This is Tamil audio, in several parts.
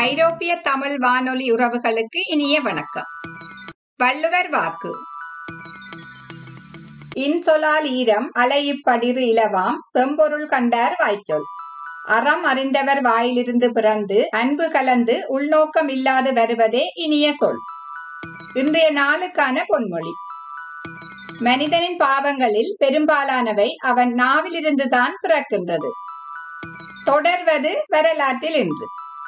ஐரோப்பிய தமிழ் வானொலி உறவுகளுக்கு இனிய வணக்கம் வள்ளுவர் வாக்கு இன்சொலால் ஈரம் அலையிப்படிறு இலவாம் செம்பொருள் கண்டார் வாய்ச்சொல் அறம் அறிந்தவர் வாயிலிருந்து பிறந்து அன்பு கலந்து உள்நோக்கம் இல்லாது வருவதே இனிய சொல் இன்றைய நாளுக்கான பொன்மொழி மனிதனின் பாவங்களில் பெரும்பாலானவை அவன் நாவிலிருந்துதான் பிறக்கின்றது தொடர்வது வரலாற்றில் இன்று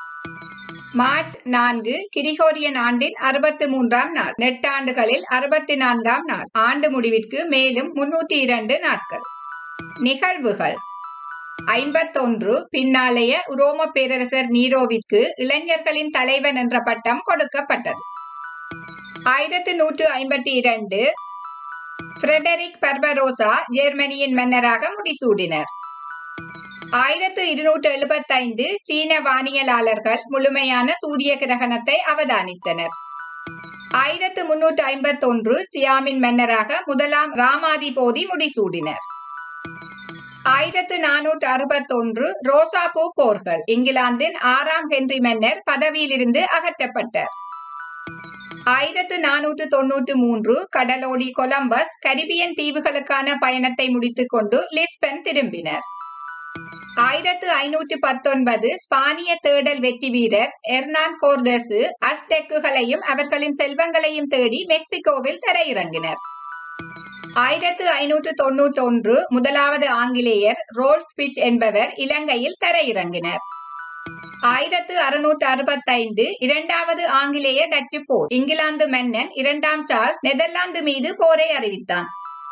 மார்ச் நான்கு கிரிகோரியன் ஆண்டின் அறுபத்தி மூன்றாம் நாள் நெட்டாண்டுகளில் அறுபத்தி நான்காம் நாள் ஆண்டு முடிவிற்கு மேலும் முன்னூற்றி இரண்டு நாட்கள் நிகழ்வுகள் ஐம்பத்தொன்று பின்னாளைய உரோம பேரரசர் நீரோவிற்கு இளைஞர்களின் தலைவன் என்ற பட்டம் கொடுக்கப்பட்டது ஆயிரத்தி நூற்று ஐம்பத்தி இரண்டு பிரெடரிக் பர்பரோசா ஜெர்மனியின் மன்னராக முடிசூடினர் ஆயிரத்து இருநூற்று எழுபத்தைந்து சீன வானியலாளர்கள் முழுமையான சூரிய கிரகணத்தை அவதானித்தனர் ஆயிரத்து முன்னூற்று ஐம்பத்தொன்று சியாமின் மன்னராக முதலாம் ராமாதிபோதி முடிசூடினர் ஆயிரத்து நானூற்று அறுபத்தொன்று ரோசாபூ போர்கள் இங்கிலாந்தின் ஆறாம் ஹென்றி மன்னர் பதவியிலிருந்து அகற்றப்பட்டார் ஆயிரத்து நானூற்று தொன்னூற்று மூன்று கடலோடி கொலம்பஸ் கரிபியன் தீவுகளுக்கான பயணத்தை முடித்துக் கொண்டு லிஸ்பன் திரும்பினர் ஆயிரத்து ஐநூற்று பத்தொன்பது ஸ்பானிய தேடல் வெற்றி வீரர் எர்னான் கோர்டசு அஸ்டெக்குகளையும் அவர்களின் செல்வங்களையும் தேடி மெக்சிகோவில் தரையிறங்கினர் ஆயிரத்து ஐநூற்று தொன்னூற்றி ஒன்று முதலாவது ஆங்கிலேயர் ரோல்ஸ் பிச் என்பவர் இலங்கையில் தரையிறங்கினர் ஆயிரத்து அறுநூற்று அறுபத்தைந்து இரண்டாவது ஆங்கிலேய டச்சு போர் இங்கிலாந்து மன்னன் இரண்டாம் சார்ஸ் நெதர்லாந்து மீது போரை அறிவித்தான்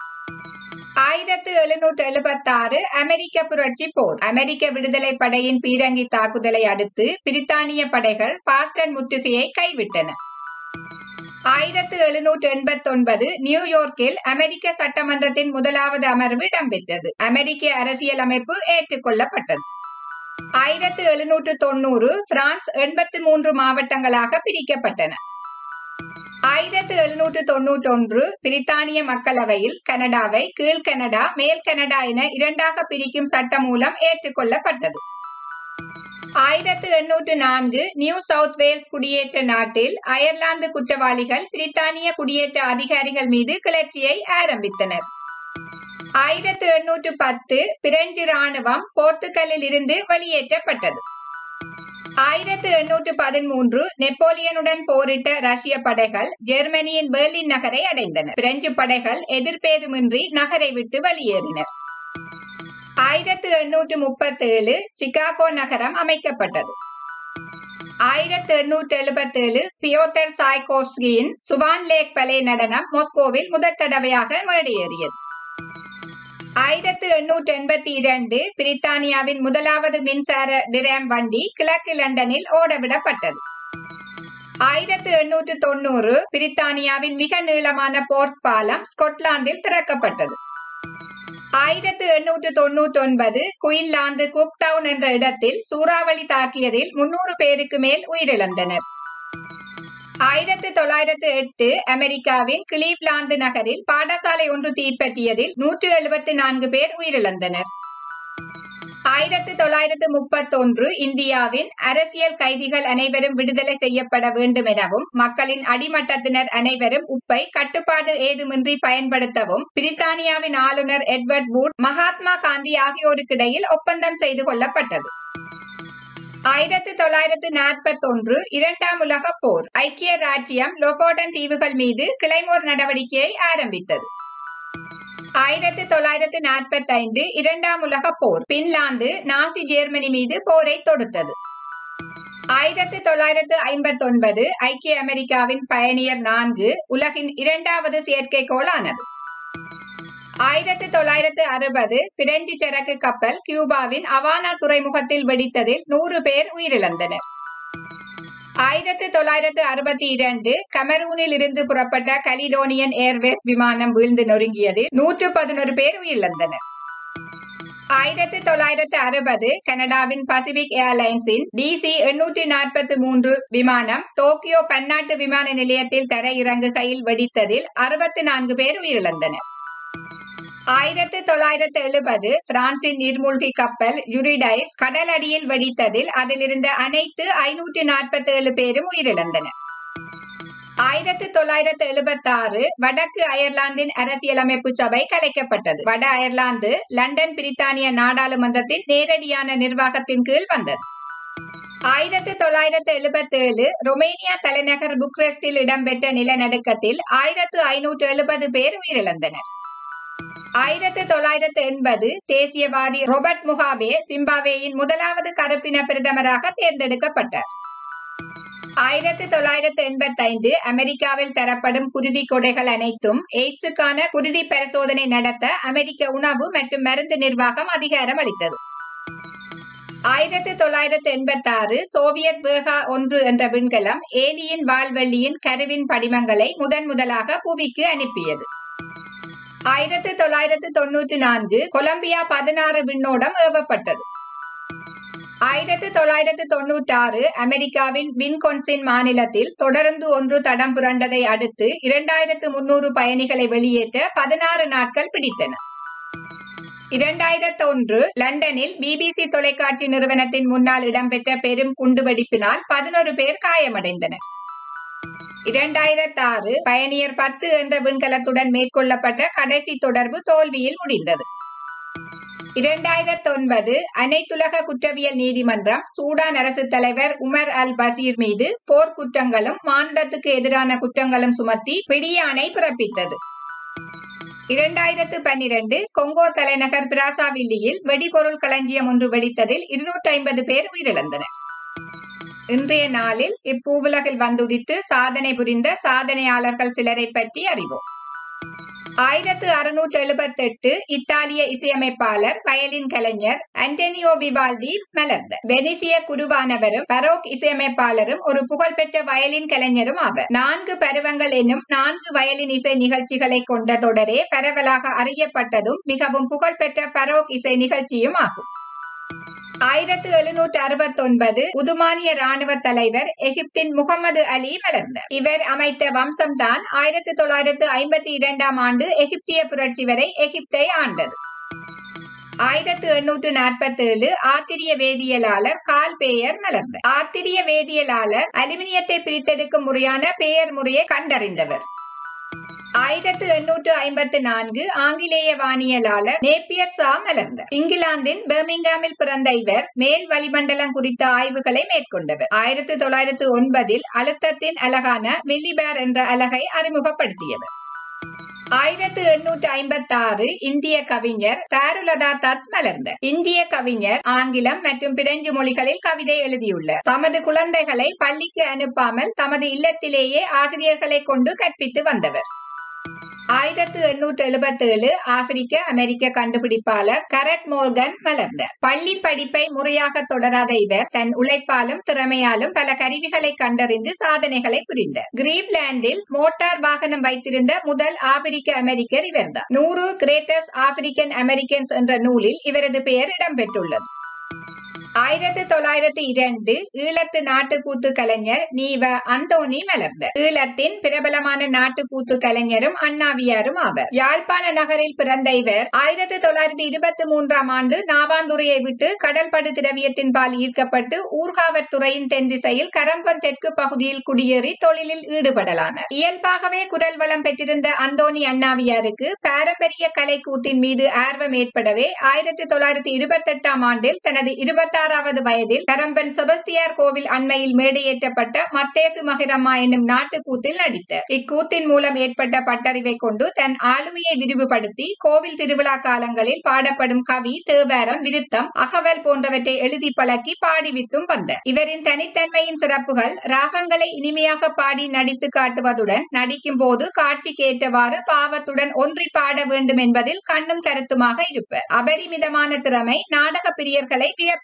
ஆயிரத்து எழுநூற்று எழுபத்தாறு அமெரிக்க புரட்சி போர் அமெரிக்க விடுதலை படையின் பீரங்கி தாக்குதலை அடுத்து பிரித்தானிய படைகள் பாஸ்டன் முற்றுகையை கைவிட்டன ஆயிரத்து எழுநூற்று எண்பத்தி ஒன்பது நியூயார்க்கில் அமெரிக்க சட்டமன்றத்தின் முதலாவது அமர்வு இடம்பெற்றது அமெரிக்க அரசியல் அமைப்பு ஏற்றுக்கொள்ளப்பட்டது ஆயிரத்து எழுநூற்று தொன்னூறு பிரான்ஸ் எண்பத்தி மூன்று மாவட்டங்களாக பிரிக்கப்பட்டன ஆயிரத்து எழுநூற்று தொன்னூற்றி ஒன்று பிரித்தானிய மக்களவையில் கனடாவை கீழ் கனடா மேல் கனடா என இரண்டாக பிரிக்கும் சட்டம் மூலம் ஏற்றுக்கொள்ளப்பட்டது ஆயிரத்து எண்ணூற்று நான்கு நியூ சவுத் வேல்ஸ் குடியேற்ற நாட்டில் அயர்லாந்து குற்றவாளிகள் பிரித்தானிய குடியேற்ற அதிகாரிகள் மீது கிளர்ச்சியை ஆரம்பித்தனர் ஆயிரத்து எண்ணூற்று பத்து பிரெஞ்சு ராணுவம் போர்த்துகலில் இருந்து வெளியேற்றப்பட்டது ஆயிரத்து எண்ணூற்று பதிமூன்று நெப்போலியனுடன் போரிட்ட ரஷ்ய படைகள் ஜெர்மனியின் பெர்லின் நகரை அடைந்தன பிரெஞ்சு படைகள் எதிர்பேதுமின்றி நகரை விட்டு வெளியேறினர் ஆயிரத்து எண்ணூற்று முப்பத்தி ஏழு சிகாகோ நகரம் அமைக்கப்பட்டது ஆயிரத்து எண்ணூற்று எழுபத்தி ஏழு பியோத்தர் சாய்கோஸ்கியின் சுவான் லேக் பலே நடனம் மாஸ்கோவில் முதற் தடவையாக மேடையேறியது ஆயிரத்து எண்ணூற்று எண்பத்தி இரண்டு பிரித்தானியாவின் முதலாவது மின்சார டிராம் வண்டி கிழக்கு லண்டனில் ஓடவிடப்பட்டது ஆயிரத்து எண்ணூற்று தொண்ணூறு பிரித்தானியாவின் மிக நீளமான போர்ட் பாலம் ஸ்கொட்லாந்தில் திறக்கப்பட்டது ஆயிரத்து எண்ணூற்று தொன்னூற்றி ஒன்பது குயின்லாந்து குக்டவுன் என்ற இடத்தில் சூறாவளி தாக்கியதில் முன்னூறு பேருக்கு மேல் உயிரிழந்தனர் ஆயிரத்து தொள்ளாயிரத்து எட்டு அமெரிக்காவின் கிளீவ்லாந்து நகரில் பாடசாலை ஒன்று தீப்பற்றியதில் நூற்று எழுபத்தி நான்கு பேர் உயிரிழந்தனர் ஆயிரத்து தொள்ளாயிரத்து முப்பத்தொன்று இந்தியாவின் அரசியல் கைதிகள் அனைவரும் விடுதலை செய்யப்பட வேண்டும் எனவும் மக்களின் அடிமட்டத்தினர் அனைவரும் உப்பை கட்டுப்பாடு ஏதுமின்றி பயன்படுத்தவும் பிரித்தானியாவின் ஆளுநர் எட்வர்ட் வூட் மகாத்மா காந்தி ஆகியோருக்கிடையில் ஒப்பந்தம் செய்து கொள்ளப்பட்டது ஆயிரத்து தொள்ளாயிரத்து நாற்பத்தி ஒன்று இரண்டாம் உலக போர் ஐக்கிய ராஜ்யம் லொபோடன் தீவுகள் மீது கிளைமோர் நடவடிக்கையை ஆரம்பித்தது ஆயிரத்து தொள்ளாயிரத்து நாற்பத்தி ஐந்து இரண்டாம் உலக போர் பின்லாந்து நாசி ஜெர்மனி மீது போரை தொடுத்தது ஆயிரத்து தொள்ளாயிரத்து ஐம்பத்தி ஒன்பது ஐக்கிய அமெரிக்காவின் பயணியர் நான்கு உலகின் இரண்டாவது செயற்கைக்கோளானது ஆயிரத்து தொள்ளாயிரத்து அறுபது பிரெஞ்சு சரக்கு கப்பல் கியூபாவின் அவானா துறைமுகத்தில் வெடித்ததில் நூறு பேர் உயிரிழந்தனர் ஆயிரத்து தொள்ளாயிரத்து அறுபத்தி இரண்டு கமரூனில் இருந்து புறப்பட்ட கலிடோனியன் ஏர்வேஸ் விமானம் வீழ்ந்து நொறுங்கியதில் நூற்று பதினொரு பேர் உயிரிழந்தனர் ஆயிரத்து தொள்ளாயிரத்து அறுபது கனடாவின் பசிபிக் ஏர்லைன்ஸின் டிசி எண்ணூற்றி நாற்பத்தி மூன்று விமானம் டோக்கியோ பன்னாட்டு விமான நிலையத்தில் தரையிறங்குகையில் வெடித்ததில் அறுபத்தி நான்கு பேர் உயிரிழந்தனர் ஆயிரத்து தொள்ளாயிரத்து எழுபது பிரான்சின் நீர்மூழ்கி கப்பல் யுரிடைஸ் கடலடியில் வெடித்ததில் அதிலிருந்த அனைத்து ஐநூற்று நாற்பத்தி ஏழு பேரும் உயிரிழந்தனர் ஆயிரத்து தொள்ளாயிரத்து எழுபத்தாறு வடக்கு அயர்லாந்தின் அரசியலமைப்பு சபை கலைக்கப்பட்டது வட அயர்லாந்து லண்டன் பிரித்தானிய நாடாளுமன்றத்தின் நேரடியான நிர்வாகத்தின் கீழ் வந்தது ஆயிரத்து தொள்ளாயிரத்து எழுபத்தேழு ரொமேனியா தலைநகர் புக்ரெஸ்டில் இடம்பெற்ற நிலநடுக்கத்தில் ஆயிரத்து ஐநூற்று எழுபது பேர் உயிரிழந்தனர் ஆயிரத்து தொள்ளாயிரத்து எண்பது தேசியவாதி ரோபர்ட் முகாபே சிம்பாவேயின் முதலாவது கருப்பின பிரதமராக தேர்ந்தெடுக்கப்பட்டார் ஆயிரத்து தொள்ளாயிரத்து எண்பத்தைந்து அமெரிக்காவில் தரப்படும் குருதி கொடைகள் அனைத்தும் எய்ட்ஸுக்கான குருதி பரிசோதனை நடத்த அமெரிக்க உணவு மற்றும் மருந்து நிர்வாகம் அதிகாரம் அளித்தது ஆயிரத்து தொள்ளாயிரத்து எண்பத்தாறு சோவியத் வேகா ஒன்று என்ற விண்கலம் ஏலியின் வால்வெள்ளியின் கருவின் படிமங்களை முதன் முதலாக புவிக்கு அனுப்பியது ஆயிரத்து தொள்ளாயிரத்து தொன்னூற்றி நான்கு கொலம்பியா பதினாறு விண்ணோடம் ஏவப்பட்டது ஆயிரத்து தொள்ளாயிரத்து தொன்னூற்றி ஆறு அமெரிக்காவின் வின்கொன்சின் மாநிலத்தில் தொடர்ந்து ஒன்று தடம் புரண்டதை அடுத்து இரண்டாயிரத்து முன்னூறு பயணிகளை வெளியேற்ற பதினாறு நாட்கள் பிடித்தன இரண்டாயிரத்து ஒன்று லண்டனில் பிபிசி தொலைக்காட்சி நிறுவனத்தின் முன்னால் இடம்பெற்ற பெரும் குண்டுவெடிப்பினால் பதினோரு பேர் காயமடைந்தனர் இரண்டாயிரத்து ஆறு பயணியர் பத்து என்ற விண்கலத்துடன் மேற்கொள்ளப்பட்ட கடைசி தொடர்பு தோல்வியில் முடிந்தது இரண்டாயிரத்து ஒன்பது அனைத்துலக குற்றவியல் நீதிமன்றம் சூடான் அரசு தலைவர் உமர் அல் பசீர் மீது போர் குற்றங்களும் மானுடத்துக்கு எதிரான குற்றங்களும் சுமத்தி பிடியாணை பிறப்பித்தது இரண்டாயிரத்து பன்னிரண்டு கொங்கோ தலைநகர் பிராசாவில்லியில் வெடிபொருள் களஞ்சியம் ஒன்று வெடித்ததில் இருநூற்றி ஐம்பது பேர் உயிரிழந்தனர் இன்றைய நாளில் இப்பூவுலகில் வந்துதித்து சாதனை புரிந்த சாதனையாளர்கள் சிலரை பற்றி அறிவோம் ஆயிரத்து அறுநூற்று எழுபத்தி எட்டு இத்தாலிய இசையமைப்பாளர் வயலின் கலைஞர் அண்டனியோ விவால்டி மலர்ந்த வெனிசிய குருவானவரும் பரோக் இசையமைப்பாளரும் ஒரு புகழ்பெற்ற வயலின் கலைஞரும் ஆவர் நான்கு பருவங்கள் என்னும் நான்கு வயலின் இசை நிகழ்ச்சிகளை கொண்ட தொடரே பரவலாக அறியப்பட்டதும் மிகவும் புகழ்பெற்ற பரோக் இசை நிகழ்ச்சியும் ஆகும் ஆயிரத்து எழுநூற்று அறுபத்தி ஒன்பது உதுமானிய ராணுவ தலைவர் எகிப்தின் முகமது அலி மலர்ந்தார் இவர் அமைத்த வம்சம்தான் ஆயிரத்து தொள்ளாயிரத்து ஐம்பத்தி இரண்டாம் ஆண்டு எகிப்திய புரட்சி வரை எகிப்தை ஆண்டது ஆயிரத்து எண்ணூற்று நாற்பத்தி ஏழு ஆத்திரிய வேதியியலாளர் கால் பேயர் மலர்ந்தார் ஆத்திரிய வேதியியலாளர் அலுமினியத்தை பிரித்தெடுக்கும் முறையான பேயர் முறையை கண்டறிந்தவர் ஆயிரத்து எண்ணூற்று ஐம்பத்து நான்கு ஆங்கிலேய வானியலாளர் நேப்பியர் சா மலர்ந்தார் இங்கிலாந்தின் பெர்மிங்காமில் பிறந்த இவர் மேல் வளிமண்டலம் குறித்த ஆய்வுகளை மேற்கொண்டவர் ஆயிரத்து தொள்ளாயிரத்து ஒன்பதில் அழுத்தத்தின் அலகான மில்லிபேர் என்ற அலகை அறிமுகப்படுத்தியவர் ஆயிரத்து எண்ணூற்று ஐம்பத்தி ஆறு இந்திய கவிஞர் தாருலதா தத் மலர்ந்தார் இந்திய கவிஞர் ஆங்கிலம் மற்றும் பிரெஞ்சு மொழிகளில் கவிதை எழுதியுள்ளார் தமது குழந்தைகளை பள்ளிக்கு அனுப்பாமல் தமது இல்லத்திலேயே ஆசிரியர்களை கொண்டு கற்பித்து வந்தவர் ஆயிரத்து எண்ணூற்று எழுபத்தி ஏழு ஆப்பிரிக்க அமெரிக்க கண்டுபிடிப்பாளர் கரட் மோர்கன் மலர்ந்தார் பள்ளி படிப்பை முறையாக தொடராத இவர் தன் உழைப்பாலும் திறமையாலும் பல கருவிகளை கண்டறிந்து சாதனைகளை புரிந்தார் கிரீவ்லாண்டில் மோட்டார் வாகனம் வைத்திருந்த முதல் ஆப்பிரிக்க அமெரிக்கர் இவர்தான் நூறு கிரேட்டஸ்ட் ஆப்பிரிக்கன் அமெரிக்கன்ஸ் என்ற நூலில் இவரது பெயர் இடம்பெற்றுள்ளது ஆயிரத்தி தொள்ளாயிரத்தி இரண்டு ஈழத்து நாட்டுக்கூத்து கலைஞர் நீவ அந்தோனி மலர்ந்தார் ஈழத்தின் பிரபலமான நாட்டுக்கூத்து கலைஞரும் அண்ணாவியாரும் ஆவர் யாழ்ப்பாண நகரில் பிறந்த இவர் ஆயிரத்தி தொள்ளாயிரத்தி இருபத்தி மூன்றாம் ஆண்டு நாவாந்துறையை விட்டு கடல்படு திரவியத்தின் பால் ஈர்க்கப்பட்டு ஊர்காவற்துறையின் தென் திசையில் கரம்பன் தெற்கு பகுதியில் குடியேறி தொழிலில் ஈடுபடலானார் இயல்பாகவே குரல் வளம் பெற்றிருந்த அந்தோனி அண்ணாவியாருக்கு பாரம்பரிய கலைக்கூத்தின் மீது ஆர்வம் ஏற்படவே ஆயிரத்தி தொள்ளாயிரத்தி இருபத்தி எட்டாம் ஆண்டில் தனது இருபத்தி ஆறாவது வயதில் கரம்பன் செபஸ்தியார் கோவில் அண்மையில் மேடையேற்றப்பட்ட மத்தேசு மகிரம்மா என்னும் நாட்டுக்கூத்தில் நடித்தார் இக்கூத்தின் மூலம் ஏற்பட்ட பட்டறிவை கொண்டு தன் ஆளுமையை விரிவுபடுத்தி கோவில் திருவிழா காலங்களில் பாடப்படும் கவி தேவாரம் விருத்தம் அகவல் போன்றவற்றை எழுதி பழக்கி பாடிவித்தும் வந்தார் இவரின் தனித்தன்மையின் சிறப்புகள் ராகங்களை இனிமையாக பாடி நடித்து காட்டுவதுடன் நடிக்கும் போது காட்சிக்கு ஏற்றவாறு பாவத்துடன் ஒன்றி பாட வேண்டும் என்பதில் கண்ணும் கருத்துமாக இருப்பார் அபரிமிதமான திறமை நாடக பிரியர்களை வியப்புற வைத்தது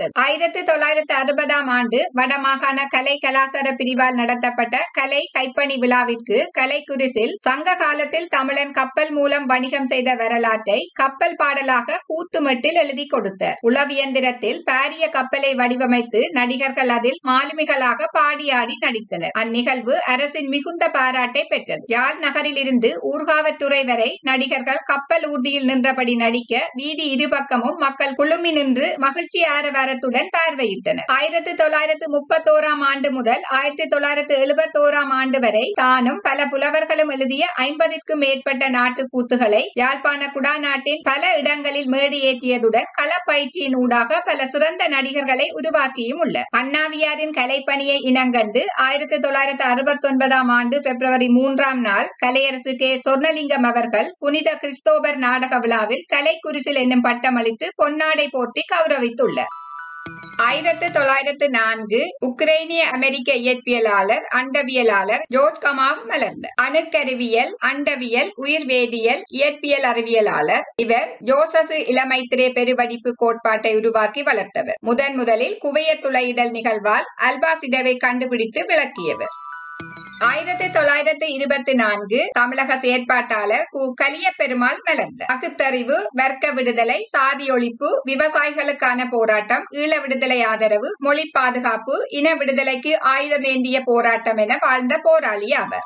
வைத்தது ஆயிரத்தி தொள்ளாயிரத்தி அறுபதாம் ஆண்டு வடமாகாண கலை கலாசார பிரிவால் நடத்தப்பட்ட கலை கைப்பணி விழாவிற்கு கலைக்குரிசில் சங்க காலத்தில் தமிழன் கப்பல் மூலம் வணிகம் செய்த வரலாற்றை கப்பல் பாடலாக கூத்துமெட்டில் எழுதி கொடுத்தார் உளவியந்திரத்தில் பாரிய கப்பலை வடிவமைத்து நடிகர்கள் அதில் மாலுமிகளாக பாடியாடி நடித்தனர் அந்நிகழ்வு அரசின் மிகுந்த பாராட்டை பெற்றது யாழ் நகரில் இருந்து ஊர்காவற்றுறை வரை நடிகர்கள் கப்பல் ஊர்தியில் நின்றபடி நடிக்க வீதி இருபக்கமும் மக்கள் குழுமி நின்று மகிழ்ச்சி ஆரவாரத்துடன் பார்வையிட்டனர் ஆயிரத்தி தொள்ளாயிரத்து முப்பத்தோராம் ஆண்டு முதல் ஆயிரத்தி தொள்ளாயிரத்து எழுபத்தோராம் ஆண்டு வரை தானும் பல புலவர்களும் எழுதிய ஐம்பதிற்கும் மேற்பட்ட நாட்டு கூத்துகளை யாழ்ப்பாண குடாநாட்டின் பல இடங்களில் மேடியேற்றியதுடன் களப்பயிற்சியின் ஊடாக பல சிறந்த நடிகர்களை உருவாக்கியும் உள்ளார் அண்ணாவியாரின் கலைப்பணியை இனங்கண்டு ஆயிரத்தி தொள்ளாயிரத்து அறுபத்தி ஒன்பதாம் ஆண்டு பிப்ரவரி மூன்றாம் நாள் கலையரசு கே சொர்ணலிங்கம் அவர்கள் புனித கிறிஸ்தோபர் நாடக விழாவில் கலைக்குரிசில் என்னும் பட்டமளித்து பொன்னாடை போர்த்தி கௌரவித்துள்ளார் ஆயிரத்து தொள்ளாயிரத்து நான்கு உக்ரைனிய அமெரிக்க இயற்பியலாளர் அண்டவியலாளர் ஜோர்ஜ் கமாவ் மலர்ந்த அணுக்கருவியல் அண்டவியல் உயிர்வேதியியல் இயற்பியல் அறிவியலாளர் இவர் ஜோசசு இளமைத்திரே பெருவடிப்பு கோட்பாட்டை உருவாக்கி வளர்த்தவர் முதன் முதலில் குவைய துளையிடல் நிகழ்வால் அல்பாசிடவை கண்டுபிடித்து விளக்கியவர் ஆயிரத்தி தொள்ளாயிரத்தி இருபத்தி நான்கு தமிழக செயற்பாட்டாளர் கு கலிய பெருமாள் மலர்ந்த பகுத்தறிவு வர்க்க விடுதலை சாதி ஒழிப்பு விவசாயிகளுக்கான போராட்டம் ஈழ விடுதலை ஆதரவு மொழி பாதுகாப்பு இன விடுதலைக்கு ஆயுதமேந்திய போராட்டம் என வாழ்ந்த போராளி ஆவர்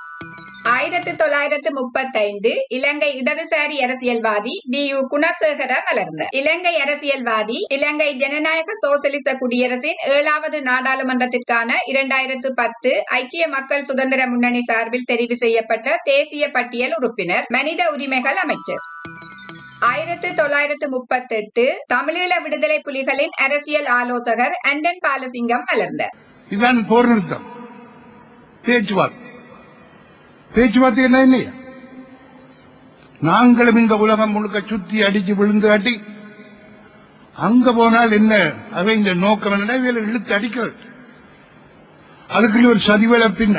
ஆயிரத்தி தொள்ளாயிரத்து முப்பத்தைந்து இலங்கை இடதுசாரி அரசியல்வாதி டி யு குணசேகர மலர்ந்த இலங்கை அரசியல்வாதி இலங்கை ஜனநாயக சோசலிச குடியரசின் ஏழாவது நாடாளுமன்றத்திற்கான இரண்டாயிரத்து பத்து ஐக்கிய மக்கள் சுதந்திர முன்னணி சார்பில் தெரிவு செய்யப்பட்ட தேசிய பட்டியல் உறுப்பினர் மனித உரிமைகள் அமைச்சர் ஆயிரத்தி தொள்ளாயிரத்து முப்பத்தெட்டு தமிழீழ விடுதலை புலிகளின் அரசியல் ஆலோசகர் அண்டன் பாலசிங்கம் மலர்ந்தார் இதுதான் போர் நிறுத்தம் பேச்சுவார்த்தை பேச்சுவார்த்தை என்ன இல்லையா நாங்களும் இந்த உலகம் முழுக்க சுத்தி அடிச்சு விழுந்து அடி அங்க போனால் என்ன அவை இந்த நோக்கம் என்ன இவங்களை இழுத்து அடிக்கிறது அதுக்குள்ள ஒரு சதிவேல பின்ன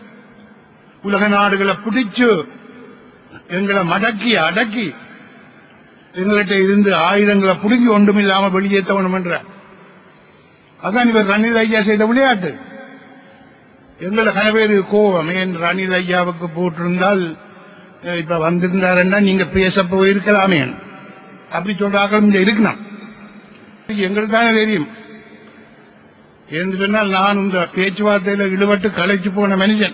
உலக நாடுகளை பிடிச்சு எங்களை மடக்கி அடக்கி எங்கள்கிட்ட இருந்து ஆயுதங்களை பிடுங்கி ஒன்றுமில்லாம வெளியேற்றவனும் என்ற அதான் இவர் ரணில் ஐயா செய்த விளையாட்டு எங்களை கனவேறு கோபம் ஏன் ரணில் ஐயாவுக்கு போட்டிருந்தால் அஹ், இப்ப வந்திருந்தாருன்னா நீங்க பேச போயிருக்கலாமே அப்படி சொல்றாங்க இங்க இருக்கணும் எங்களுக்கு தானே தெரியும் என்று சொன்னால் நான் இந்த பேச்சுவார்த்தையில ஈடுபட்டு களைச்சு போன மனுஷன்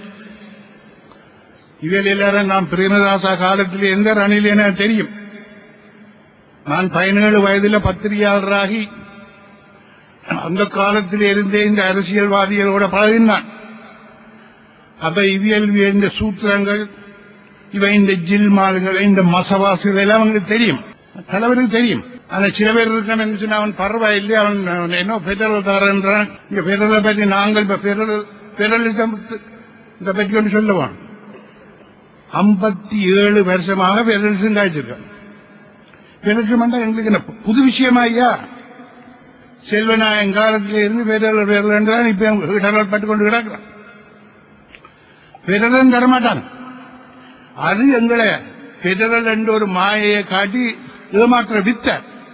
இதில் எல்லாரும் நான் பிரேமதாசா காலத்தில் எந்த ரணில் என தெரியும் நான் பதினேழு வயதுல பத்திரிகையாளராகி அந்த காலத்தில் இருந்தே இந்த அரசியல்வாதிகளோட பழகினான் அப்ப இவியல் இந்த சூத்திரங்கள் இவை இந்த ஜில்மால்கள் இந்த மசவாசுகள் எல்லாம் அவங்களுக்கு தெரியும் தலைவருக்கு தெரியும் ஆனா சில பேர் இருக்கான்னு சொன்னா அவன் பரவாயில்லை அவன் அவன் என்ன பெடரல் தரன்றான் இங்க பெடரலை பற்றி நாங்கள் இப்ப பெடரல் பெடரலிசம் இதை பற்றி ஒன்று சொல்லுவான் ஐம்பத்தி ஏழு வருஷமாக பெடரலிசம் காய்ச்சிருக்கோம் பெடரலிசம் வந்தா எங்களுக்கு என்ன புது விஷயமா ஐயா செல்வநாயன் காலத்தில இருந்து பெடரல் பெடரல் தான் இப்ப பெடரல் பட்டு கொண்டு கிடக்குறான் பெடரல் தரமாட்டான் அது எங்களை பெடரல் என்ற ஒரு மாயையை காட்டி ஏமாற்ற வித்த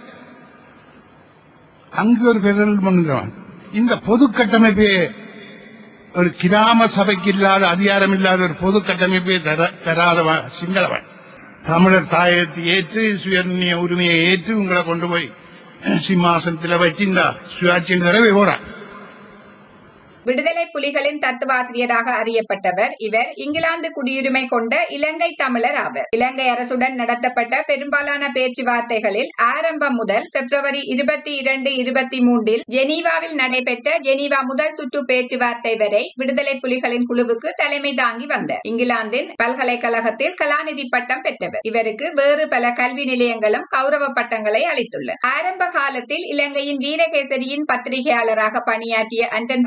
அங்கு ஒரு பெடரல் பண்ணுகிறவன் இந்த பொது கட்டமைப்பே ஒரு கிராம சபைக்கு இல்லாத அதிகாரம் இல்லாத ஒரு பொது கட்டமைப்பை தர- தராதவன் சிங்களவன் தமிழர் தாயத்தை ஏற்று சுயநிய உரிமையை ஏற்று உங்களை கொண்டு போய் சிம்மாசனத்தில் வச்சு இந்த சுயாட்சியின் தடவை போறான் விடுதலை புலிகளின் தத்துவாசிரியராக அறியப்பட்டவர் இவர் இங்கிலாந்து குடியுரிமை கொண்ட இலங்கை தமிழர் ஆவர் இலங்கை அரசுடன் நடத்தப்பட்ட பெரும்பாலான பேச்சுவார்த்தைகளில் ஆரம்பம் முதல் பிப்ரவரி இருபத்தி இரண்டு இருபத்தி மூன்றில் ஜெனீவாவில் நடைபெற்ற ஜெனீவா முதல் சுற்று பேச்சுவார்த்தை வரை விடுதலை புலிகளின் குழுவுக்கு தலைமை தாங்கி வந்தார் இங்கிலாந்தின் பல்கலைக்கழகத்தில் கலாநிதி பட்டம் பெற்றவர் இவருக்கு வேறு பல கல்வி நிலையங்களும் கௌரவ பட்டங்களை அளித்துள்ளன ஆரம்ப காலத்தில் இலங்கையின் வீரகேசரியின் பத்திரிகையாளராக பணியாற்றிய அண்டன் பாலசிங்கம்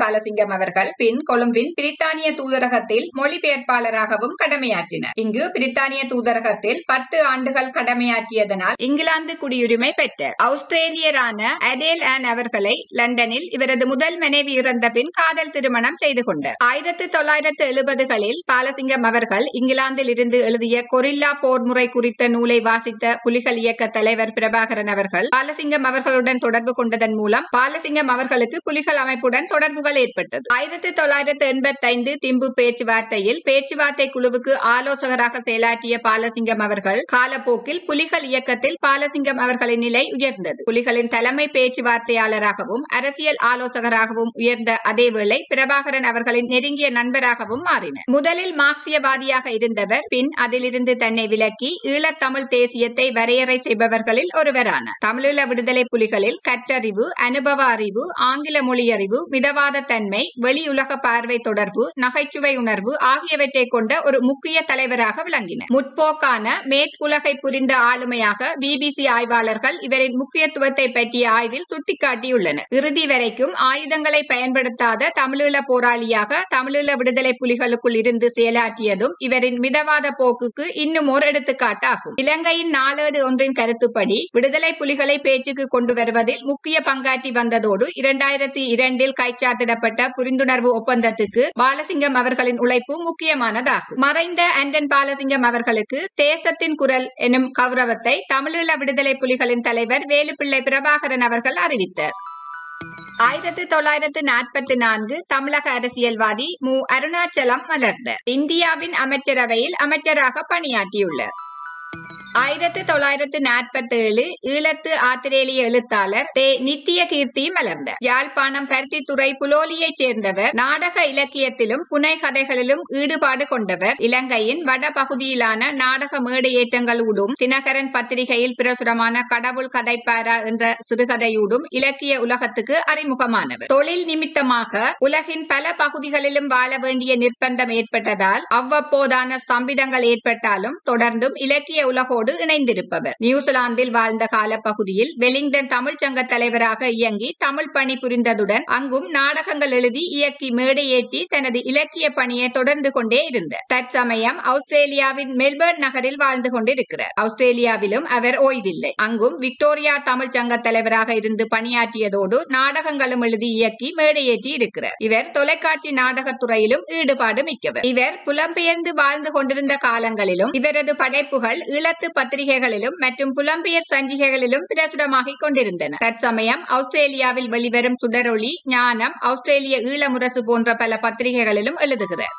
பாலசிங்கம் அவர்கள் பின் கொழும்பின் பிரித்தானிய தூதரகத்தில் மொழிபெயர்ப்பாளராகவும் கடமையாற்றினார் இங்கு பிரித்தானிய தூதரகத்தில் பத்து ஆண்டுகள் கடமையாற்றியதனால் இங்கிலாந்து குடியுரிமை பெற்றார் ஆஸ்திரேலியரான அதேல் ஆன் அவர்களை லண்டனில் இவரது முதல் மனைவி இறந்த பின் காதல் திருமணம் செய்து கொண்டார் ஆயிரத்தி தொள்ளாயிரத்து எழுபதுகளில் பாலசிங்கம் அவர்கள் இங்கிலாந்தில் இருந்து எழுதிய கொரில்லா போர் முறை குறித்த நூலை வாசித்த புலிகள் இயக்க தலைவர் பிரபாகரன் அவர்கள் பாலசிங்கம் அவர்களுடன் தொடர்பு கொண்டதன் மூலம் பாலசிங்கம் அவர்களுக்கு புலிகள் அமைப்புடன் தொடர்புகள் ஏற்பட்டது ஆயிரத்தி தொள்ளாயிரத்து எண்பத்தி ஐந்து திம்பு பேச்சுவார்த்தையில் பேச்சுவார்த்தை குழுவுக்கு ஆலோசகராக செயலாற்றிய பாலசிங்கம் அவர்கள் காலப்போக்கில் புலிகள் இயக்கத்தில் பாலசிங்கம் அவர்களின் நிலை உயர்ந்தது புலிகளின் தலைமை பேச்சுவார்த்தையாளராகவும் அரசியல் ஆலோசகராகவும் உயர்ந்த அதேவேளை பிரபாகரன் அவர்களின் நெருங்கிய நண்பராகவும் மாறினார் முதலில் மார்க்சியவாதியாக இருந்தவர் பின் அதிலிருந்து தன்னை விலக்கி ஈழத்தமிழ் தேசியத்தை வரையறை செய்பவர்களில் ஒருவரானார் தமிழீழ விடுதலை புலிகளில் கற்றறிவு அனுபவ அறிவு ஆங்கில மொழி அறிவு மிதவாத தன்மை வெளியுலக பார்வை தொடர்பு நகைச்சுவை உணர்வு ஆகியவற்றை கொண்ட ஒரு முக்கிய தலைவராக விளங்கினார் முற்போக்கான மேற்குலகை புரிந்த ஆளுமையாக பிபிசி ஆய்வாளர்கள் இவரின் முக்கியத்துவத்தை பற்றிய ஆய்வில் சுட்டிக்காட்டியுள்ளனர் இறுதி வரைக்கும் ஆயுதங்களை பயன்படுத்தாத தமிழீழ போராளியாக தமிழீழ விடுதலை புலிகளுக்குள் இருந்து செயலாற்றியதும் இவரின் மிதவாத போக்குக்கு இன்னும் ஒரு எடுத்துக்காட்டாகும் இலங்கையின் நாளேடு ஒன்றின் கருத்துப்படி விடுதலை புலிகளை பேச்சுக்கு கொண்டு வருவதில் முக்கிய பங்காற்றி வந்ததோடு இரண்டாயிரத்தி இரண்டில் கைச்சாத்திடப்பட்ட புரிந்துணர்வு ஒப்பந்தத்துக்கு பாலசிங்கம் அவர்களின் உழைப்பு முக்கியமானதாகும் மறைந்த அண்டன் பாலசிங்கம் அவர்களுக்கு தேசத்தின் குரல் எனும் கௌரவத்தை தமிழீழ விடுதலை புலிகளின் தலைவர் வேலுப்பிள்ளை பிரபாகரன் அவர்கள் அறிவித்தார் ஆயிரத்தி தொள்ளாயிரத்து நாற்பத்தி நான்கு தமிழக அரசியல்வாதி மு அருணாச்சலம் மலர்ந்தார் இந்தியாவின் அமைச்சரவையில் அமைச்சராக பணியாற்றியுள்ளார் ஆயிரத்தி தொள்ளாயிரத்து நாற்பத்தி ஏழு ஈழத்து ஆத்திரேலிய எழுத்தாளர் தே நித்திய கீர்த்தி மலர்ந்தார் யாழ்ப்பாணம் பருத்தித்துறை புலோலியைச் சேர்ந்தவர் நாடக இலக்கியத்திலும் புனை கதைகளிலும் ஈடுபாடு கொண்டவர் இலங்கையின் வட பகுதியிலான நாடக மேடையேற்றங்களூடும் தினகரன் பத்திரிகையில் பிரசுரமான கடவுள் கதைப்பாரா என்ற சிறுகதையூடும் இலக்கிய உலகத்துக்கு அறிமுகமானவர் தொழில் நிமித்தமாக உலகின் பல பகுதிகளிலும் வாழ வேண்டிய நிர்பந்தம் ஏற்பட்டதால் அவ்வப்போதான ஸ்தம்பிதங்கள் ஏற்பட்டாலும் தொடர்ந்தும் இலக்கிய உலகோடு இணைந்திருப்பவர் நியூசிலாந்தில் வாழ்ந்த காலப்பகுதியில் வெலிங்டன் தமிழ்ச் சங்க தலைவராக இயங்கி தமிழ் பணி புரிந்ததுடன் அங்கும் நாடகங்கள் எழுதி இயக்கி மேடையேற்றி தனது இலக்கிய பணியை தொடர்ந்து கொண்டே இருந்தார் தற்சமயம் ஆஸ்திரேலியாவின் மெல்பர்ன் நகரில் வாழ்ந்து கொண்டிருக்கிறார் ஆஸ்திரேலியாவிலும் அவர் ஓய்வில்லை அங்கும் விக்டோரியா தமிழ்ச் சங்க தலைவராக இருந்து பணியாற்றியதோடு நாடகங்களும் எழுதி இயக்கி மேடையேற்றி இருக்கிறார் இவர் தொலைக்காட்சி நாடகத் துறையிலும் ஈடுபாடு மிக்கவர் இவர் புலம்பெயர்ந்து வாழ்ந்து கொண்டிருந்த காலங்களிலும் இவரது படைப்புகள் ஈழத்து பத்திரிகைகளிலும் மற்றும் புலம்பெயர் சஞ்சிகைகளிலும் பிரசுரமாகிக் கொண்டிருந்தன தற்சமயம் ஆஸ்திரேலியாவில் வெளிவரும் சுடரொளி ஞானம் ஆஸ்திரேலிய ஈழமுரசு போன்ற பல பத்திரிகைகளிலும் எழுதுகிறார்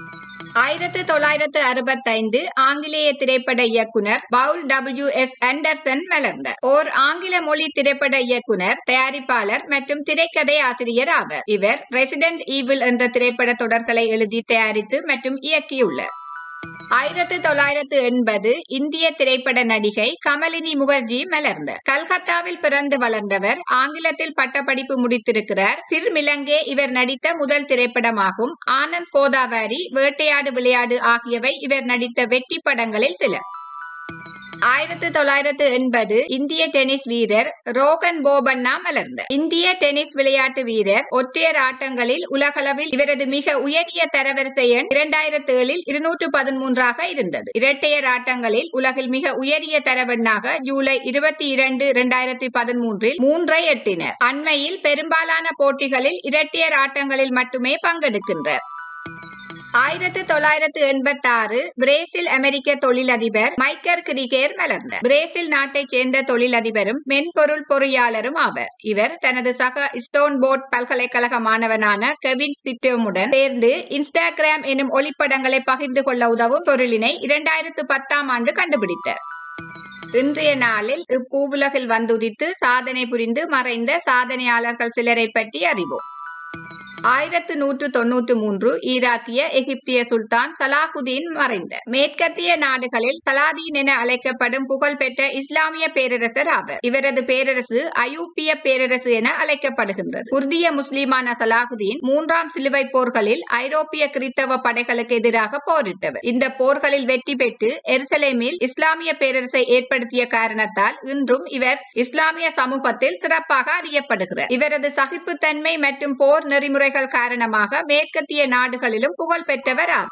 ஆயிரத்து தொள்ளாயிரத்து அறுபத்தைந்து ஆங்கிலேய திரைப்பட இயக்குனர் பவுல் டபிள்யூ எஸ் ஆண்டர்சன் மலர்ந்தார் ஓர் ஆங்கில மொழி திரைப்பட இயக்குனர் தயாரிப்பாளர் மற்றும் திரைக்கதை ஆசிரியர் ஆவர் இவர் ரெசிடென்ட் ஈவில் என்ற திரைப்பட தொடர்களை எழுதி தயாரித்து மற்றும் இயக்கியுள்ளார் ஆயிரத்தி தொள்ளாயிரத்து எண்பது இந்திய திரைப்பட நடிகை கமலினி முகர்ஜி மலர்ந்தார் கல்கத்தாவில் பிறந்து வளர்ந்தவர் ஆங்கிலத்தில் பட்டப்படிப்பு முடித்திருக்கிறார் திருமிலங்கே இவர் நடித்த முதல் திரைப்படமாகும் ஆனந்த் கோதாவாரி வேட்டையாடு விளையாடு ஆகியவை இவர் நடித்த வெற்றி படங்களில் சில ஆயிரத்தி தொள்ளாயிரத்து எண்பது இந்திய டென்னிஸ் வீரர் ரோகன் போபண்ணா மலர்ந்தார் இந்திய டென்னிஸ் விளையாட்டு வீரர் ஒற்றையர் ஆட்டங்களில் உலகளவில் இவரது மிக உயரிய தரவரிசை எண் இரண்டாயிரத்து ஏழில் இருநூற்று பதிமூன்றாக இருந்தது இரட்டையர் ஆட்டங்களில் உலகில் மிக உயரிய தரவெண்ணாக ஜூலை இருபத்தி இரண்டு இரண்டாயிரத்தி பதிமூன்றில் மூன்றை எட்டினர் அண்மையில் பெரும்பாலான போட்டிகளில் இரட்டையர் ஆட்டங்களில் மட்டுமே பங்கெடுக்கின்றார் ஆயிரத்தி தொள்ளாயிரத்து எண்பத்தி ஆறு பிரேசில் அமெரிக்க தொழிலதிபர் மைக்கர் கிரிகேர் மலர்ந்தார் பிரேசில் நாட்டைச் சேர்ந்த தொழிலதிபரும் மென்பொருள் பொறியாளரும் ஆவர் இவர் தனது சக ஸ்டோன்போர்ட் பல்கலைக்கழக மாணவனான கெவின் சிட்டோமுடன் சேர்ந்து இன்ஸ்டாகிராம் எனும் ஒளிப்படங்களை பகிர்ந்து கொள்ள உதவும் பொருளினை இரண்டாயிரத்து பத்தாம் ஆண்டு கண்டுபிடித்தார் இன்றைய நாளில் இப்பூவுலகில் வந்துதித்து சாதனை புரிந்து மறைந்த சாதனையாளர்கள் சிலரை பற்றி அறிவோம் ஆயிரத்து நூற்று தொன்னூற்று மூன்று ஈராக்கிய எகிப்திய சுல்தான் சலாஹுதீன் மறைந்த மேற்கத்திய நாடுகளில் சலாதீன் என அழைக்கப்படும் புகழ்பெற்ற இஸ்லாமிய பேரரசர் ஆவர் இவரது பேரரசு அயூப்பிய பேரரசு என அழைக்கப்படுகின்றது குர்திய முஸ்லிமான சலாஹுதீன் மூன்றாம் சிலுவை போர்களில் ஐரோப்பிய கிறித்தவ படைகளுக்கு எதிராக போரிட்டவர் இந்த போர்களில் வெற்றி பெற்று எருசலேமில் இஸ்லாமிய பேரரசை ஏற்படுத்திய காரணத்தால் இன்றும் இவர் இஸ்லாமிய சமூகத்தில் சிறப்பாக அறியப்படுகிறார் இவரது சகிப்புத்தன்மை மற்றும் போர் நெறிமுறை சேவைகள் காரணமாக மேற்கத்திய நாடுகளிலும் புகழ் பெற்றவர் ஆவார்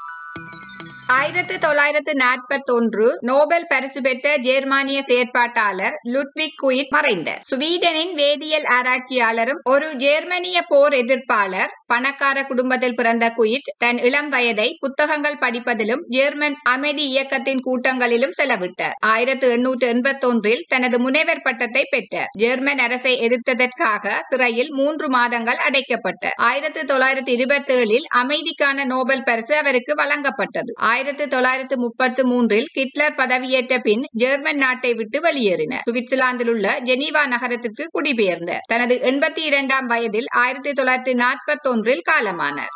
ஆயிரத்து தொள்ளாயிரத்து நாற்பத்தொன்று நோபல் பரிசு பெற்ற ஜெர்மானிய செயற்பாட்டாளர் லுட்விக் குயிட் மறைந்தார் ஸ்வீடனின் வேதியியல் ஆராய்ச்சியாளரும் ஒரு ஜெர்மனிய போர் எதிர்ப்பாளர் பணக்கார குடும்பத்தில் பிறந்த குயிட் தன் இளம் வயதை புத்தகங்கள் படிப்பதிலும் ஜெர்மன் அமைதி இயக்கத்தின் கூட்டங்களிலும் செலவிட்டார் ஆயிரத்து எண்ணூற்று எண்பத்தொன்றில் தனது முனைவர் பட்டத்தை பெற்றார் ஜெர்மன் அரசை எதிர்த்ததற்காக சிறையில் மூன்று மாதங்கள் அடைக்கப்பட்டார் ஆயிரத்து தொள்ளாயிரத்து இருபத்தி ஏழில் அமைதிக்கான நோபல் பரிசு அவருக்கு வழங்கப்பட்டது ஆயிரத்து தொள்ளாயிரத்து முப்பத்து மூன்றில் ஹிட்லர் பதவியேற்ற பின் ஜெர்மன் நாட்டை விட்டு வெளியேறினார் சுவிட்சர்லாந்தில் உள்ள ஜெனீவா நகரத்திற்கு குடிபெயர்ந்தார் தனது எண்பத்தி இரண்டாம் வயதில் ஆயிரத்தி தொள்ளாயிரத்தி நாற்பத்தொன்றில் காலமானார்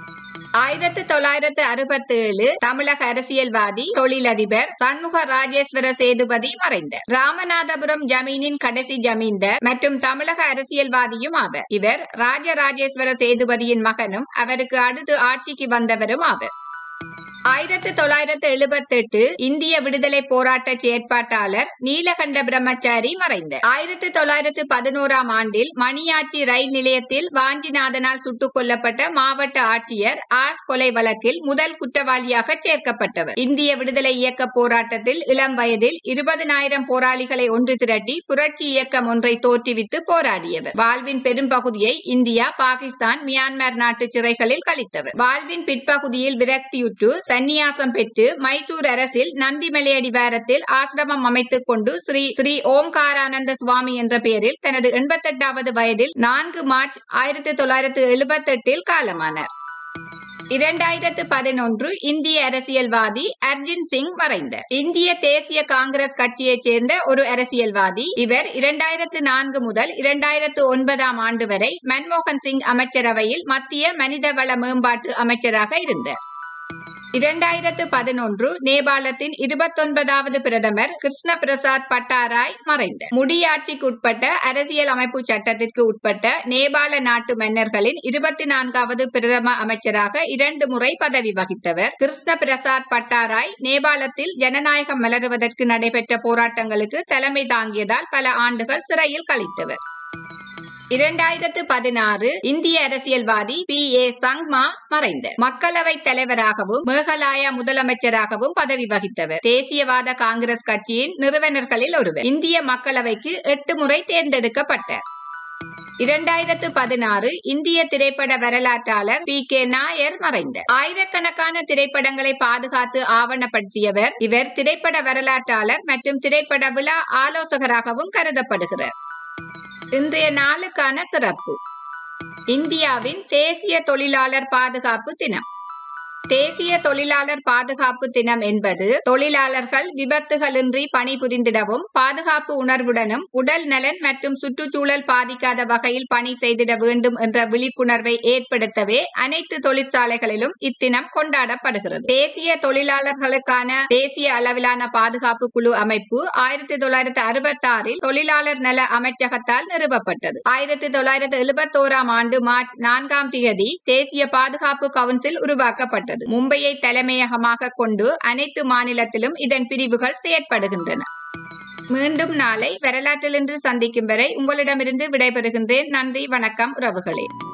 ஆயிரத்து தொள்ளாயிரத்து அறுபத்தி ஏழு தமிழக அரசியல்வாதி தொழிலதிபர் சண்முக ராஜேஸ்வர சேதுபதி மறைந்தார் ராமநாதபுரம் ஜமீனின் கடைசி ஜமீன்தார் மற்றும் தமிழக அரசியல்வாதியும் ஆவர் இவர் ராஜராஜேஸ்வர சேதுபதியின் மகனும் அவருக்கு அடுத்து ஆட்சிக்கு வந்தவரும் ஆவர் ஆயிரத்து தொள்ளாயிரத்து எழுபத்தி எட்டு இந்திய விடுதலை போராட்ட செயற்பாட்டாளர் நீலகண்ட பிரம்மச்சாரி மறைந்தார் ஆயிரத்து தொள்ளாயிரத்து பதினோராம் ஆண்டில் மணியாச்சி ரயில் நிலையத்தில் வாஞ்சிநாதனால் சுட்டுக் கொல்லப்பட்ட மாவட்ட ஆட்சியர் ஆஸ் கொலை வழக்கில் முதல் குற்றவாளியாக சேர்க்கப்பட்டவர் இந்திய விடுதலை இயக்க போராட்டத்தில் இளம் வயதில் இருபதனாயிரம் போராளிகளை ஒன்று திரட்டி புரட்சி இயக்கம் ஒன்றை தோற்றுவித்து போராடியவர் வாழ்வின் பெரும்பகுதியை இந்தியா பாகிஸ்தான் மியான்மர் நாட்டு சிறைகளில் கழித்தவர் வாழ்வின் பிற்பகுதியில் விரக்தியுற்று சந்நியாசம் பெற்று மைசூர் அரசில் நந்திமலை அடிவாரத்தில் ஆசிரமம் அமைத்துக் கொண்டு ஸ்ரீ ஸ்ரீ ஓம்காரானந்த சுவாமி என்ற பெயரில் தனது எண்பத்தெட்டாவது வயதில் நான்கு மார்ச் ஆயிரத்தி தொள்ளாயிரத்து எழுபத்தெட்டில் காலமானார் இரண்டாயிரத்து பதினொன்று இந்திய அரசியல்வாதி அர்ஜுன் சிங் மறைந்தார் இந்திய தேசிய காங்கிரஸ் கட்சியைச் சேர்ந்த ஒரு அரசியல்வாதி இவர் இரண்டாயிரத்து நான்கு முதல் இரண்டாயிரத்து ஒன்பதாம் ஆண்டு வரை மன்மோகன் சிங் அமைச்சரவையில் மத்திய மனிதவள மேம்பாட்டு அமைச்சராக இருந்தார் இரண்டாயிரத்து பதினொன்று நேபாளத்தின் இருபத்தொன்பதாவது பிரதமர் கிருஷ்ண பிரசாத் பட்டாராய் மறைந்தார் முடியாட்சிக்கு உட்பட்ட அரசியல் அமைப்பு சட்டத்திற்கு உட்பட்ட நேபாள நாட்டு மன்னர்களின் இருபத்தி நான்காவது பிரதம அமைச்சராக இரண்டு முறை பதவி வகித்தவர் கிருஷ்ண பிரசாத் பட்டாராய் நேபாளத்தில் ஜனநாயகம் மலருவதற்கு நடைபெற்ற போராட்டங்களுக்கு தலைமை தாங்கியதால் பல ஆண்டுகள் சிறையில் கழித்தவர் இரண்டாயிரத்து பதினாறு இந்திய அரசியல்வாதி பி ஏ சங்மா மறைந்தார் மக்களவை தலைவராகவும் மேகலாயா முதலமைச்சராகவும் பதவி வகித்தவர் தேசியவாத காங்கிரஸ் கட்சியின் நிறுவனர்களில் ஒருவர் இந்திய மக்களவைக்கு எட்டு முறை தேர்ந்தெடுக்கப்பட்டார் இரண்டாயிரத்து பதினாறு இந்திய திரைப்பட வரலாற்றாளர் பி கே நாயர் மறைந்தார் ஆயிரக்கணக்கான திரைப்படங்களை பாதுகாத்து ஆவணப்படுத்தியவர் இவர் திரைப்பட வரலாற்றாளர் மற்றும் திரைப்பட விழா ஆலோசகராகவும் கருதப்படுகிறார் இன்றைய நாளுக்கான சிறப்பு இந்தியாவின் தேசிய தொழிலாளர் பாதுகாப்பு தினம் தேசிய தொழிலாளர் பாதுகாப்பு தினம் என்பது தொழிலாளர்கள் விபத்துகளின்றி பணிபுரிந்திடவும் பாதுகாப்பு உணர்வுடனும் உடல் நலன் மற்றும் சுற்றுச்சூழல் பாதிக்காத வகையில் பணி செய்திட வேண்டும் என்ற விழிப்புணர்வை ஏற்படுத்தவே அனைத்து தொழிற்சாலைகளிலும் இத்தினம் கொண்டாடப்படுகிறது தேசிய தொழிலாளர்களுக்கான தேசிய அளவிலான பாதுகாப்பு குழு அமைப்பு ஆயிரத்தி தொள்ளாயிரத்தி அறுபத்தி ஆறில் தொழிலாளர் நல அமைச்சகத்தால் நிறுவப்பட்டது ஆயிரத்தி தொள்ளாயிரத்தி எழுபத்தோராம் ஆண்டு மார்ச் நான்காம் தேதி தேசிய பாதுகாப்பு கவுன்சில் உருவாக்கப்பட்டது மும்பையை தலைமையகமாக கொண்டு அனைத்து மாநிலத்திலும் இதன் பிரிவுகள் செயற்படுகின்றன மீண்டும் நாளை வரலாற்றிலிருந்து சந்திக்கும் வரை உங்களிடமிருந்து விடைபெறுகின்றேன் நன்றி வணக்கம் உறவுகளே